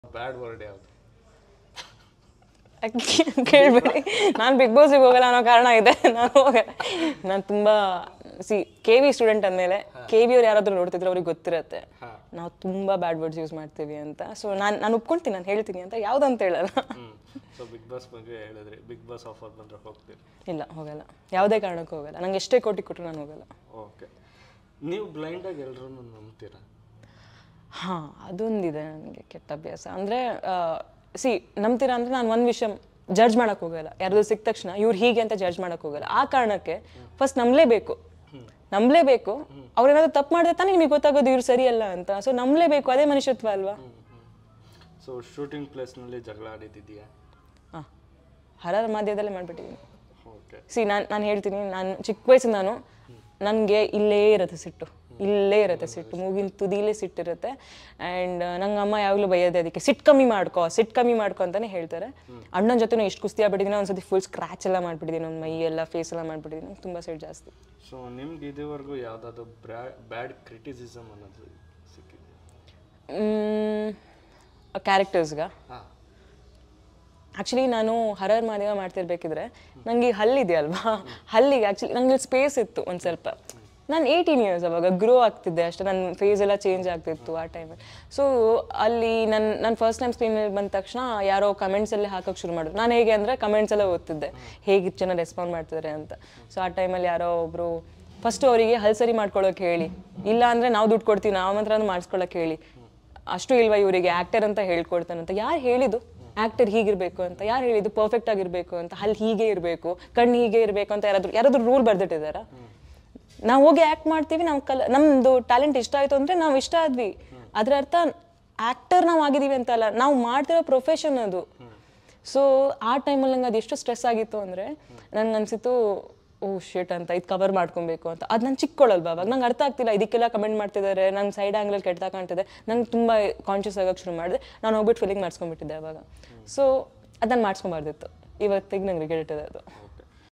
bad word ಯಾವುದು ಕೇಳಬೇಡಿ ನಾನು big ಬಾಸ್ಗೆ ಹೋಗಲ್ಲ ಅನ್ನೋ ಕಾರಣ ಇದೆ ನಾನು ಹೋಗಲ್ಲ ನಾನು ತುಂಬ ಸಿ ಕೆ ವಿ ಸ್ಟೂಡೆಂಟ್ ಅಂದಮೇಲೆ ಕೆ ವಿ ಅವ್ರು ಯಾರಾದರೂ ನೋಡ್ತಿದ್ರೆ ಅವ್ರಿಗೆ ಗೊತ್ತಿರತ್ತೆ ನಾವು ತುಂಬ ಬ್ಯಾಡ್ ವರ್ಡ್ಸ್ ಯೂಸ್ ಮಾಡ್ತೀವಿ ಅಂತ ಸೊ ನಾನು ನಾನು ಒಪ್ಕೊಳ್ತೀನಿ ನಾನು ಹೇಳ್ತೀನಿ ಅಂತ ಯಾವುದಂತ ಹೇಳಲ್ಲ ಹ್ಮ್ ಸೊ ಬಿಗ್ ಬಾಸ್ ಬಗ್ಗೆ ಹೇಳಿದ್ರಿ ಬಿಗ್ ಬಾಸ್ ಆಫರ್ ಬಂದ್ರೆ ಹೋಗ್ತೀರಿ ಇಲ್ಲ ಹೋಗಲ್ಲ ಯಾವುದೇ ಕಾರಣಕ್ಕೂ ಹೋಗಲ್ಲ ನಂಗೆ ಎಷ್ಟೇ ಕೋಟಿ ಕೊಟ್ಟರು ನಾನು ಹೋಗಲ್ಲ ಓಕೆ ನೀವು ಬ್ಲೈಂಡಾಗಿ ಎಲ್ಲರೂ ನಂಬ್ತೀರಾ ಹಾಂ ಅದೊಂದಿದೆ ನನಗೆ ಕೆಟ್ಟ ಅಭ್ಯಾಸ ಅಂದರೆ ಸಿ ನಂಬ್ತೀರಾ ಅಂದರೆ ನಾನು ಒಂದು ವಿಷಯ ಜಡ್ಜ್ ಮಾಡೋಕ್ಕೆ ಹೋಗಲ್ಲ ಯಾರಾದ್ರು ಸಿಕ್ಕ ತಕ್ಷಣ ಇವ್ರು ಹೀಗೆ ಅಂತ ಜಡ್ಜ್ ಮಾಡೋಕ್ಕೆ ಹೋಗಲ್ಲ ಆ ಕಾರಣಕ್ಕೆ ಫಸ್ಟ್ ನಂಬಲೇಬೇಕು ನಂಬಲೇಬೇಕು ಅವ್ರೇನಾದ್ರು ತಪ್ಪು ಮಾಡಿದ್ರೆ ತಾನೇ ನಿಮಗೆ ಗೊತ್ತಾಗೋದು ಇವ್ರು ಸರಿಯಲ್ಲ ಅಂತ ಸೊ ನಂಬಲೇಬೇಕು ಅದೇ ಮನುಷ್ಯತ್ವ ಅಲ್ವಾ ಸೊ ಶೂಟಿಂಗ್ ಪ್ಲೇಸ್ನಲ್ಲಿ ಜಗಳ ಆಡಿದ್ದಿದೆಯಾ ಹಾಂ ಹರರ ಮಾಧ್ಯಮದಲ್ಲೇ ಮಾಡಿಬಿಟ್ಟಿದ್ದೀನಿ ಓಕೆ ಸಿ ನಾನು ನಾನು ಹೇಳ್ತೀನಿ ನಾನು ಚಿಕ್ಕ ವಯಸ್ಸಿಂದ ನಾನು ನನಗೆ ಇಲ್ಲೇ ಇರುತ್ತೆ ಸಿಟ್ಟು ಇಲ್ಲೇ ಇರುತ್ತೆ ಸಿಟ್ಟು ಮೂಗಿನ ತುದಿಲೇ ಸಿಟ್ಟಿರುತ್ತೆ ಆ್ಯಂಡ್ ನಂಗೆ ಅಮ್ಮ ಯಾವಾಗಲೂ ಬೈಯೋದೆ ಅದಕ್ಕೆ ಸಿಟ್ಟು ಕಮ್ಮಿ ಮಾಡ್ಕೋ ಸಿಟ್ಟು ಕಮ್ಮಿ ಮಾಡ್ಕೊ ಅಂತಲೇ ಹೇಳ್ತಾರೆ ಅಣ್ಣನ ಜೊತೆ ಎಷ್ಟು ಕುಸ್ತಿ ಆಗ್ಬಿಟ್ಟಿದ್ದೀನಿ ಒಂದ್ಸತಿ ಫುಲ್ ಸ್ಕ್ರ್ಯಾಚ್ ಎಲ್ಲ ಮಾಡ್ಬಿಟ್ಟಿದ್ದೀನಿ ನನ್ನ ಮೈ ಎಲ್ಲ ಫೇಸ್ ಎಲ್ಲ ಮಾಡ್ಬಿಟ್ಟಿದ್ದೀನಿ ನಂಗೆ ತುಂಬ ಸಿಟ್ಟು ಜಾಸ್ತಿ ಸೊ ನಿಮ್ಗೆ ಇದುವರೆಗೂ ಯಾವುದಾದ್ರು ಬ್ರಾ ಬ್ಯಾಡ್ ಕ್ರಿಟಿಸಿಸಮ್ ಅನ್ನೋದು ಸಿಕ್ಕಿದೆ ಕ್ಯಾರೆಕ್ಟರ್ಸ್ಗ ಹಾಂ ಆ್ಯಕ್ಚುಲಿ ನಾನು ಹರರ್ ಮಾದೇವ ಮಾಡ್ತಿರ್ಬೇಕಿದ್ರೆ ನನಗೆ ಈ ಹಲ್ಲಿದೆಯಲ್ವಾ ಹಲ್ಲಿಗೆ ಆ್ಯಕ್ಚುಲಿ ನಂಗೆ ಸ್ಪೇಸ್ ಇತ್ತು ಒಂದು ಸ್ವಲ್ಪ ನಾನು ಏಯ್ಟೀನ್ ಇಯರ್ಸ್ ಅವಾಗ ಗ್ರೋ ಆಗ್ತಿದ್ದೆ ಅಷ್ಟೇ ನನ್ನ ಫೇಸ್ ಎಲ್ಲ ಚೇಂಜ್ ಆಗ್ತಿತ್ತು ಆ ಟೈಮಲ್ಲಿ ಸೊ ಅಲ್ಲಿ ನನ್ನ ನಾನು ಫಸ್ಟ್ ಟೈಮ್ ಸ್ಕ್ರೀನಲ್ಲಿ ಬಂದ ತಕ್ಷಣ ಯಾರೋ ಕಮೆಂಟ್ಸಲ್ಲಿ ಹಾಕೋಕೆ ಶುರು ಮಾಡಿದ್ರು ನಾನು ಹೇಗೆ ಅಂದರೆ ಕಮೆಂಟ್ಸ್ ಎಲ್ಲ ಓದ್ತಿದ್ದೆ ಹೇಗೆ ಜನ ರೆಸ್ಪಾಂಡ್ ಮಾಡ್ತಿದ್ದಾರೆ ಅಂತ ಸೊ ಆ ಟೈಮಲ್ಲಿ ಯಾರೋ ಒಬ್ಬರು ಫಸ್ಟು ಅವರಿಗೆ ಹಲ್ ಸರಿ ಮಾಡ್ಕೊಳ್ಳೋಕೆ ಹೇಳಿ ಇಲ್ಲ ಅಂದರೆ ನಾವು ದುಡ್ಡು ಕೊಡ್ತೀವಿ ನಾವು ಮಾತ್ರ ಮಾಡಿಸ್ಕೊಳ್ಳೋಕೆ ಹೇಳಿ ಅಷ್ಟು ಇಲ್ವಾ ಇವರಿಗೆ ಆ್ಯಕ್ಟರ್ ಅಂತ ಹೇಳ್ಕೊಡ್ತಾನಂತ ಯಾರು ಹೇಳಿದ್ದು ಆ್ಯಕ್ಟರ್ ಹೀಗಿರ್ಬೇಕು ಅಂತ ಯಾರು ಹೇಳಿದ್ದು ಪರ್ಫೆಕ್ಟ್ ಆಗಿರ್ಬೇಕು ಅಂತ ಅಲ್ಲಿ ಹೀಗೆ ಇರಬೇಕು ಕಣ್ಣು ಹೀಗೆ ಇರಬೇಕು ಅಂತ ಯಾರಾದ್ರು ಯಾರಾದ್ರೂ ರೂಲ್ ಬರ್ದಿಟ್ಟಿದಾರ ನಾವು ಹೋಗಿ ಆ್ಯಕ್ಟ್ ಮಾಡ್ತೀವಿ ನಾವು ಕಲ ನಮ್ಮದು ಟ್ಯಾಲೆಂಟ್ ಇಷ್ಟ ಆಯಿತು ಅಂದರೆ ನಾವು ಇಷ್ಟ ಆದ್ವಿ ಅದರ ಅರ್ಥ ಆ್ಯಕ್ಟರ್ ನಾವು ಆಗಿದ್ದೀವಿ ಅಂತ ಅಲ್ಲ ನಾವು ಮಾಡ್ತಿರೋ ಪ್ರೊಫೆಷನ್ ಅದು ಸೊ ಆ ಟೈಮಲ್ಲಿ ನಂಗೆ ಅದು ಎಷ್ಟು ಸ್ಟ್ರೆಸ್ ಆಗಿತ್ತು ಅಂದರೆ ನನ್ಗೆ ಅನ್ಸಿತ್ತು ಓ ಶೇಟ್ ಅಂತ ಇದು ಕವರ್ ಮಾಡ್ಕೊಬೇಕು ಅಂತ ಅದು ನಾನು ಚಿಕ್ಕೊಳ್ಳಲ್ವಾ ಅವಾಗ ನಂಗೆ ಅರ್ಥ ಆಗ್ತಿಲ್ಲ ಇದಕ್ಕೆಲ್ಲ ಕಮೆಂಟ್ ಮಾಡ್ತಿದ್ದಾರೆ ನನ್ನ ಸೈಡ್ ಆ್ಯಂಗಲಲ್ಲಿ ಕೆಟ್ಟದಾಗ ಕಾಣ್ತಿದೆ ನಂಗೆ ತುಂಬ ಕಾನ್ಷಿಯಸ್ ಆಗೋಕ್ಕೆ ಶುರು ಮಾಡಿದೆ ನಾನು ಹೋಗ್ಬಿಟ್ಟು ಫೀಲಿಂಗ್ ಮಾಡಿಸ್ಕೊಂಡ್ಬಿಟ್ಟಿದ್ದೆ ಅವಾಗ ಸೊ ಅದು ನಾನು ಮಾಡಿಸ್ಕೊಂಬಾರ್ದಿತ್ತು ಇವತ್ತಿಗೆ ನಂಗೆ ರಿಗ್ರೆಟ್ ಇದೆ ಅದು